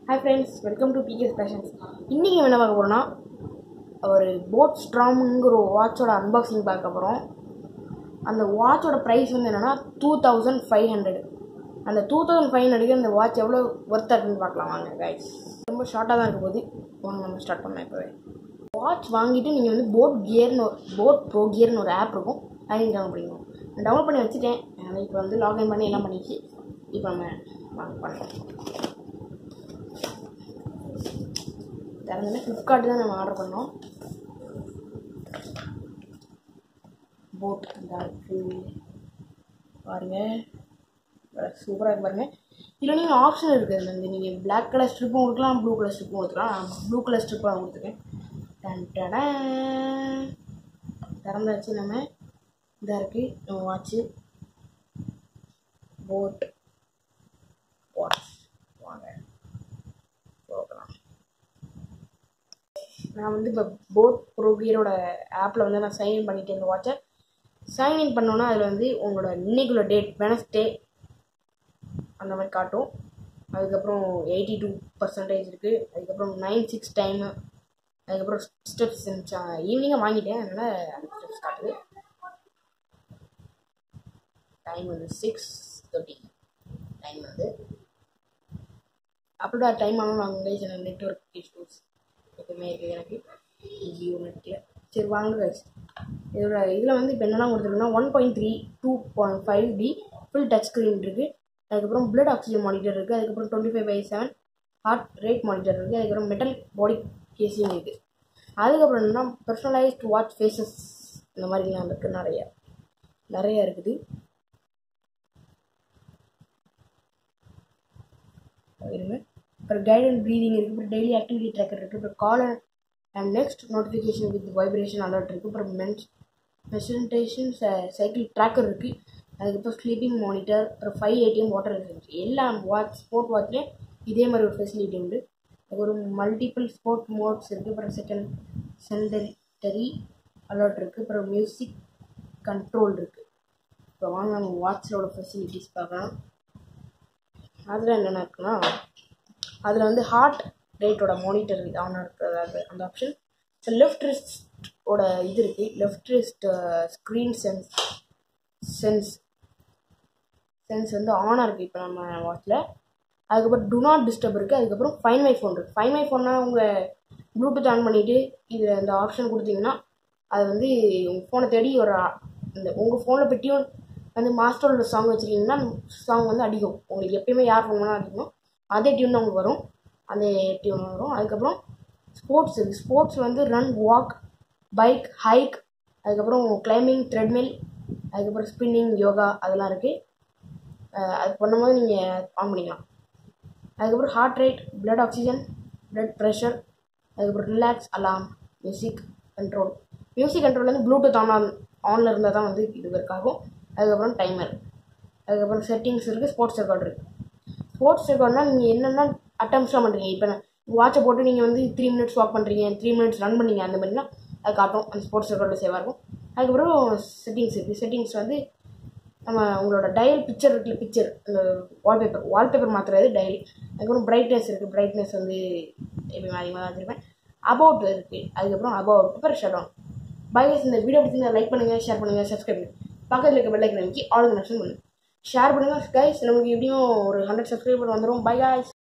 Hi friends welcome to PK's fashions இன்றைக்கி என்ன பார்க்க போகிறோன்னா ஒரு போட் ஸ்ட்ராமுங்கிற ஒரு வாட்சோட அன்பாக்சிங் பார்க்க போகிறோம் அந்த வாட்சோட ப்ரைஸ் வந்து என்னென்னா டூ தௌசண்ட் ஃபைவ் ஹண்ட்ரட் அந்த டூ தௌசண்ட் ஃபைவ் ஹண்ட்ரடுக்கு அந்த வாட்ச் எவ்வளோ ஒர்த்தாக இருக்குன்னு பார்க்கலாம் வாங்க கைஸ் ரொம்ப ஷார்ட்டாக தான் இருக்க போது வாங்க நம்ம ஸ்டார்ட் பண்ணலாம் இப்போவே வாட்ச் வாங்கிட்டு நீங்கள் வந்து போட் கியர்னு ஒரு போட் ப்ரோ கியர்னு ஒரு ஆப் இருக்கும் அதை நீங்கள் டவுன்லோட் பண்ணிக்கணும் நான் டவுன்லோட் பண்ணி வச்சுட்டேன் அதை இப்போ வந்து லாகின் பண்ணி எல்லாம் பண்ணிச்சு இப்போ நம்ம வாங்க பண்ணலாம் திறந்து ஃப்ளிப்கார்ட் தான் நம்ம ஆர்டர் பண்ணோம் போட் இந்த பாருங்க சூப்பராக இருக்கு பாருங்க இதில் நீங்கள் ஆப்ஷன் இருக்குது அதில் வந்து நீங்கள் பிளாக் கலர் ஸ்ட்ரிப்பும் கொடுக்கலாம் ப்ளூ கலர் ஸ்ட்ரிப்பும் கொடுத்துக்கலாம் ப்ளூ கலர் ஸ்ட்ரிப்பாக நான் கொடுத்துருக்கேன் டன் டடன். திறந்தாச்சு நம்ம இதாக இருக்குது நம்ம வாட்ச்சு போட் வாட்ச் வாங்க போகலாம் நான் வந்து இப்போ போட் ப்ரோகியரோட ஆப்பில் வந்து நான் சைன்இன் பண்ணிட்டேன் இந்த வாட்சை சைன்இன் பண்ணோன்னா அதில் வந்து உங்களோட இன்னைக்குள்ள டேட் வெனஸ்டே அந்த மாதிரி காட்டும் அதுக்கப்புறம் எயிட்டி டூ பர்சன்டேஜ் இருக்குது அதுக்கப்புறம் நைன் சிக்ஸ் டைமு அதுக்கப்புறம் ஸ்டெப்ஸ் ஈவினிங்காக வாங்கிட்டேன் அதனால் அந்த ஸ்டெப்ஸ் காட்டுது டைம் வந்து சிக்ஸ் தேர்ட்டி டைம் வந்து அப்படிடா டைம் ஆனால் நாங்கள் கைஸ் எனக்கு நெட்ஒர்க் இஷ்யூஸ் எப்பவுமே இருக்குது எனக்கு ஜியோ நெட்டில் சரி வாங்க கைஸ் இதோட இதில் வந்து இப்போ என்னெல்லாம் கொடுத்துருக்குன்னா one point three two point five D full touch screen இருக்குது அதுக்கப்புறம் பிளட் ஆக்சிஜன் மானிட்டர் இருக்குது அதுக்கப்புறம் twenty five by seven heart rate monitor இருக்குது அதுக்கப்புறம் மெட்டல் பாடி கேசியும் இருக்குது அதுக்கப்புறம் என்னென்னா பர்சனலைஸ்ட் வாட்ச் ஃபேஸஸ் இந்த மாதிரிலாம் இருக்குது நிறைய நிறைய இருக்குது இருங்க அப்புறம் கைடட் ப்ரீதிங் இருக்குது அப்புறம் டெய்லி ஆக்டிவிட்டி ட்ராக்கர் இருக்குது அப்புறம் call and next notification with vibration alert இருக்குது அப்புறம் மென்ஸ் ப்ரெசன்டேஷன் சைக்கிள் ட்ராக்கர் இருக்குது அதுக்கப்புறம் ஸ்லீப்பிங் மானிட்டர் அப்புறம் ஃபைவ் ஏடிஎம் வாட்டர் இருக்குது எல்லா வாட்ச் ஸ்போர்ட் வாட்ச்லேயும் இதே மாதிரி ஒரு ஃபெசிலிட்டி உண்டு ஒரு மல்டிபிள் ஸ்போர்ட் மோட்ஸ் இருக்குது அப்புறம் செகண்ட் சென்டரி அலர்ட் இருக்குது அப்புறம் மியூசிக் கண்ட்ரோல் இருக்குது இப்போ வாங்க நம்ம வாட்சோட ஃபெசிலிட்டிஸ் பார்க்கலாம் அதில் என்னென்ன இருக்குன்னா அதில் வந்து ஹார்ட் ரேட்டோட மானிட்டர் ஆன் இருக்கிறது அது அந்த ஆப்ஷன் ஸோ லெஃப்ட் ரிஸ்டோட இது இருக்குது left wrist screen sense sense sense வந்து ஆனாக இருக்குது இப்போ நம்ம வாட்சில் அதுக்கப்புறம் டு நாட் டிஸ்டர்ப் இருக்குது அதுக்கப்புறம் ஃபைன் மை ஃபோன் இருக்குது ஃபைன் மை ஃபோன்னா உங்கள் ப்ளூடூத் ஆன் பண்ணிவிட்டு இதில் இந்த ஆப்ஷன் கொடுத்தீங்கன்னா அது வந்து உங்கள் ஃபோனை தேடி ஒரு இந்த உங்கள் ஃபோனில் பெட்டியும் வந்து மாஸ்டரோட சாங் வச்சுருக்கீங்கன்னா சாங் வந்து அடிக்கும் உங்களுக்கு எப்பயுமே யார் ஃபோன் வேணால் அடிக்கும் அதே டியூன் தான் உங்களுக்கு வரும் அதே டியூன் வரும் அதுக்கப்புறம் ஸ்போர்ட்ஸ் இருக்குது ஸ்போர்ட்ஸ் வந்து ரன் வாக் பைக் ஹைக் அதுக்கப்புறம் கிளைம்பிங் த்ரெட்மில் அதுக்கப்புறம் ஸ்பின்னிங் யோகா அதெல்லாம் இருக்குது அது பண்ணும்போது நீங்கள் ஆன் பண்ணிக்கலாம் அதுக்கப்புறம் heart rate blood oxygen blood pressure அதுக்கப்புறம் relax alarm music control music control வந்து ப்ளூடூத் ஆன் ஆனில் இருந்தால் தான் வந்து இது ஒர்க் ஆகும் அதுக்கப்புறம் டைமர் அதுக்கப்புறம் செட்டிங்ஸ் இருக்குது ஸ்போர்ட்ஸ் ரெக்கார்ட் இருக்குது ஸ்போர்ட்ஸ் ரெக்கார்ட்னா நீங்கள் என்னென்ன அட்டம்ஸ்லாம் பண்ணுறீங்க இப்போ வாட்சை போட்டு நீங்கள் வந்து த்ரீ மினிட்ஸ் வாக் பண்ணுறீங்க த்ரீ மினிட்ஸ் ரன் பண்ணீங்க அந்த மாதிரினா அது காட்டும் அந்த ஸ்போர்ட்ஸ் ரெக்கார்டில் சேவாக இருக்கும் அதுக்கப்புறம் செட்டிங்ஸ் இருக்குது செட்டிங்ஸ் வந்து நம்ம உங்களோட டயல் பிக்சர் இருக்குல்ல பிக்சர் அந்த வால்பேப்பர் வால்பேப்பர் மாற்றுறது டயல் அதுக்கப்புறம் பிரைட்னஸ் இருக்குது பிரைட்னஸ் வந்து எப்பயுமே அதிகமாக தான் வச்சுருப்பேன் அபவுட் இருக்குது அதுக்கப்புறம் அபவுட் அப்புறம் ஷட் டவுன் பைஸ் இந்த வீடியோ பற்றி லைக் பண்ணுங்கள் ஷேர் பண்ணுங்கள் சப்ஸ்கிரைப் பண்ணுங்கள் பக்கத்தில் இருக்க பெல்லைக்கன் அமைக்கி ஆல் கனெக்ஷன் பண்ணுங்கள் ஷேர் பண்ணுங்கள் கைஸ் நமக்கு எப்படியும் ஒரு ஹண்ட்ரட் சப்ஸ்கிரைபர் வந்துடும் பை காய்ஸ்